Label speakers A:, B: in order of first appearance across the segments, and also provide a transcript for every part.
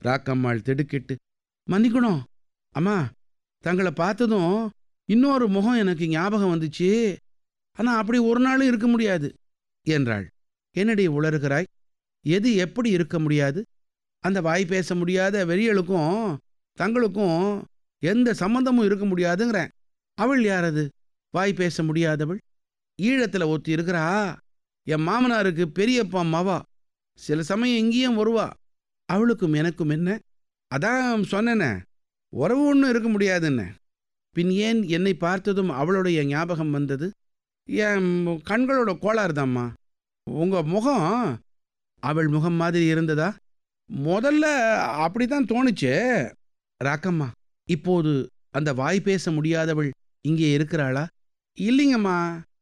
A: ராக்கம்மாள் திடுக்கிட்டு மன்னிக்கணும் அம்மா தங்களை பார்த்ததும் இன்னொரு முகம் எனக்கு ஞாபகம் வந்துச்சு ஆனா அப்படி ஒரு நாளும் இருக்க முடியாது என்றாள் என்னடி உளறுகிறாய் எது எப்படி இருக்க முடியாது அந்த வாய் பேச முடியாத வெறியலுக்கும் தங்களுக்கும் எந்த சம்பந்தமும் இருக்க முடியாதுங்கிறேன் அவள் யாரது வாய் பேச முடியாதவள் ஈழத்துல ஒருத்தி இருக்கிறா என் மாமனாருக்கு பெரியப்பா மவா சில சமயம் இங்கேயும் வருவா அவளுக்கும் எனக்கும் என்ன அதான் சொன்னேனே உறவு ஒன்றும் இருக்க முடியாதுன்னு பின் ஏன் என்னை பார்த்ததும் அவளுடைய ஞாபகம் வந்தது என் கண்களோட கோளாறு தாம்மா உங்க முகம் அவள் முகம் மாதிரி இருந்ததா முதல்ல அப்படித்தான் தோணுச்சு ராக்கம்மா இப்போது அந்த வாய் பேச முடியாதவள் இங்கே இருக்கிறாளா இல்லைங்கம்மா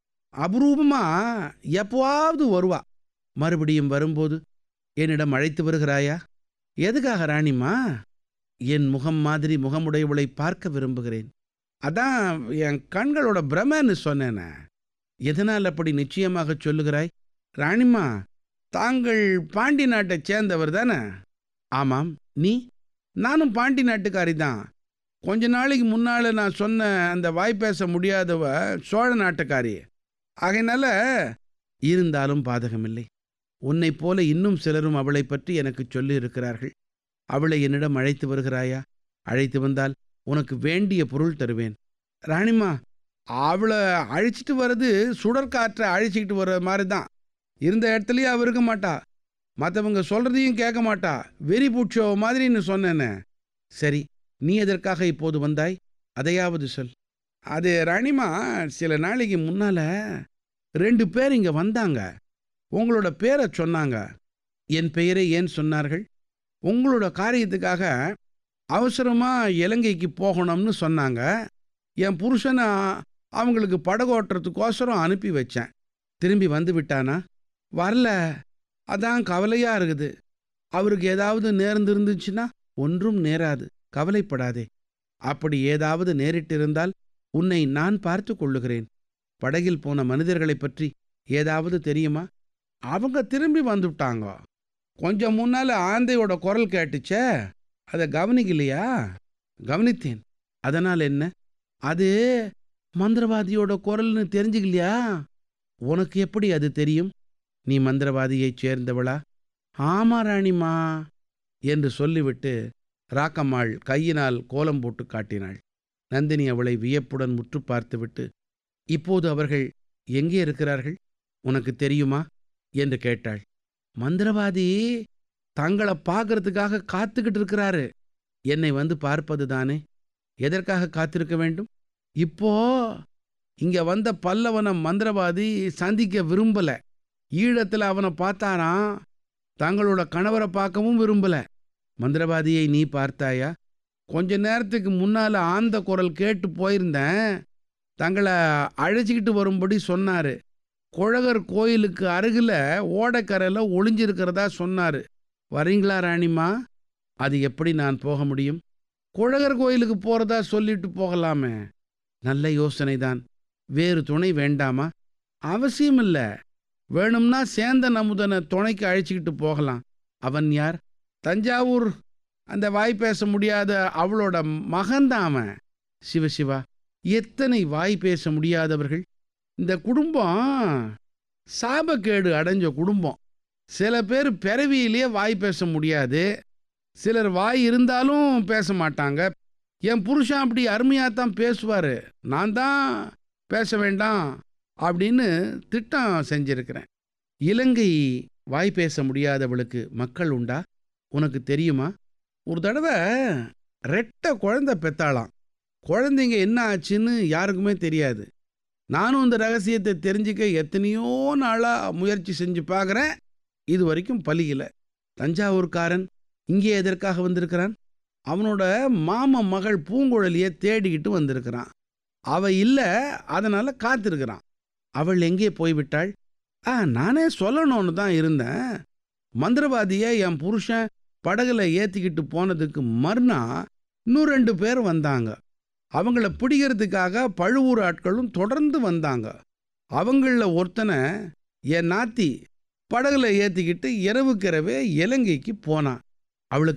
A: அபரூபமா எப்போவாவது வருவா மறுபடியும் வரும்போது என்னிடம் அழைத்து வருகிறாயா எதுக்காக ராணிம்மா என் முகம் மாதிரி முகமுடையவளை பார்க்க விரும்புகிறேன் அதான் என் கண்களோட பிரமன்னு சொன்னேனே எதனால் அப்படி நிச்சயமாக சொல்லுகிறாய் ராணிம்மா தாங்கள் பாண்டி நாட்டைச் சேர்ந்தவர் தானே ஆமாம் நீ நானும் பாண்டி நாட்டுக்காரி தான் கொஞ்ச நாளைக்கு முன்னால் நான் சொன்ன அந்த வாய் பேச முடியாதவ சோழ நாட்டுக்காரி ஆகையினால இருந்தாலும் பாதகமில்லை உன்னைப் போல இன்னும் சிலரும் அவளை பற்றி எனக்கு சொல்லி இருக்கிறார்கள் அவளை என்னிடம் அழைத்து வருகிறாயா அழைத்து வந்தால் உனக்கு வேண்டிய பொருள் தருவேன் ராணிம்மா அவளை அழைச்சிட்டு வர்றது சுடற்காற்றை அழைச்சிக்கிட்டு வர்ற மாதிரி தான் இருந்த இடத்துலயே அவ இருக்க மாட்டா மற்றவங்க சொல்றதையும் கேட்க மாட்டா வெறி பூச்சோ மாதிரின்னு சொன்னேனே சரி நீ எதற்காக இப்போது வந்தாய் அதையாவது சொல் அது ராணிமா சில நாளைக்கு முன்னால ரெண்டு பேர் இங்க வந்தாங்க உங்களோட பேரை சொன்னாங்க என் பெயரை ஏன் சொன்னார்கள் உங்களோட காரியத்துக்காக அவசரமா இலங்கைக்கு போகணும்னு சொன்னாங்க என் புருஷனை அவங்களுக்கு படகோட்டுறதுக்கோசரம் அனுப்பி வச்சேன் திரும்பி வந்து விட்டானா வரல அதான் கவலையா இருக்குது அவருக்கு ஏதாவது நேர்ந்திருந்துச்சுன்னா ஒன்றும் நேராது கவலைப்படாதே அப்படி ஏதாவது நேரிட்டிருந்தால் உன்னை நான் பார்த்து கொள்ளுகிறேன் படகில் போன மனிதர்களைப் பற்றி ஏதாவது தெரியுமா அவங்க திரும்பி வந்துவிட்டாங்க கொஞ்சம் முன்னால ஆந்தையோட குரல் கேட்டுச்சே அதை கவனிக்கலையா கவனித்தேன் அதனால் என்ன அது மந்திரவாதியோட குரல்னு தெரிஞ்சுக்கலையா உனக்கு எப்படி அது தெரியும் நீ மந்திரவாதியைச் சேர்ந்தவளா ஆமா ராணிமா என்று சொல்லிவிட்டு ராக்கம்மாள் கையினால் கோலம் போட்டு காட்டினாள் நந்தினி அவளை வியப்புடன் முற்று பார்த்துவிட்டு இப்போது அவர்கள் எங்கே இருக்கிறார்கள் உனக்கு தெரியுமா என்று கேட்டாள் மந்திரவாதி தங்களை பார்க்கறதுக்காக காத்துக்கிட்டு இருக்கிறாரு என்னை வந்து பார்ப்பது தானே எதற்காக காத்திருக்க வேண்டும் இப்போ இங்க வந்த பல்லவன மந்திரவாதி சந்திக்க விரும்பல ஈழத்துல அவனை பார்த்தாராம் தங்களோட கணவரை பார்க்கவும் விரும்பல மந்திரவாதியை நீ பார்த்தாயா கொஞ்ச நேரத்துக்கு முன்னால ஆந்த குரல் கேட்டு போயிருந்தேன் தங்களை அழைச்சிக்கிட்டு வரும்படி சொன்னாரு குழகர் கோயிலுக்கு அருகில் ஓடக்கரையில் ஒளிஞ்சிருக்கிறதா சொன்னாரு வரீங்களா ராணிமா அது எப்படி நான் போக முடியும் குழகர் கோயிலுக்கு போறதா சொல்லிட்டு போகலாமே நல்ல யோசனை தான் வேறு துணை வேண்டாமா அவசியம் இல்லை வேணும்னா சேந்தன் அமுதனை துணைக்கு அழைச்சிக்கிட்டு போகலாம் அவன் யார் தஞ்சாவூர் அந்த வாய் பேச முடியாத அவளோட மகன்தான் அவன் சிவசிவா எத்தனை வாய் பேச முடியாதவர்கள் இந்த குடும்பம் சாபக்கேடு அடைஞ்ச குடும்பம் சில பேர் பிறவியிலேயே வாய் பேச முடியாது சிலர் வாய் இருந்தாலும் பேச மாட்டாங்க என் புருஷன் அப்படி அருமையாக தான் பேசுவார் நான் தான் பேச வேண்டாம் அப்படின்னு திட்டம் செஞ்சிருக்கிறேன் இலங்கை வாய் பேச முடியாதவளுக்கு மக்கள் உண்டா உனக்கு தெரியுமா ஒரு தடவை ரெட்டை குழந்தை பெத்தாளாம் குழந்தைங்க என்ன ஆச்சுன்னு யாருக்குமே தெரியாது நானும் இந்த ரகசியத்தை தெரிஞ்சுக்க எத்தனையோ நாளாக முயற்சி செஞ்சு பார்க்குறேன் இது வரைக்கும் பலியில தஞ்சாவூர்காரன் இங்கே எதற்காக வந்திருக்கிறான் அவனோட மாம மகள் பூங்குழலியை தேடிக்கிட்டு வந்திருக்கிறான் அவ இல்லை அதனால காத்திருக்கிறான் அவள் எங்கே போய்விட்டாள் ஆ நானே சொல்லணும்னு தான் இருந்தேன் மந்திரவாதியை என் புருஷன் படகுல ஏத்திக்கிட்டு போனதுக்கு மறுநா இன்னும் ரெண்டு பேர் வந்தாங்க அவங்கள பிடிக்கிறதுக்காக பழுவூர் ஆட்களும் தொடர்ந்து வந்தாங்க அவங்களில் ஒருத்தனை என் நாத்தி படகுல ஏத்திக்கிட்டு இரவுக்கிரவே இலங்கைக்கு போனான் அவளுக்கு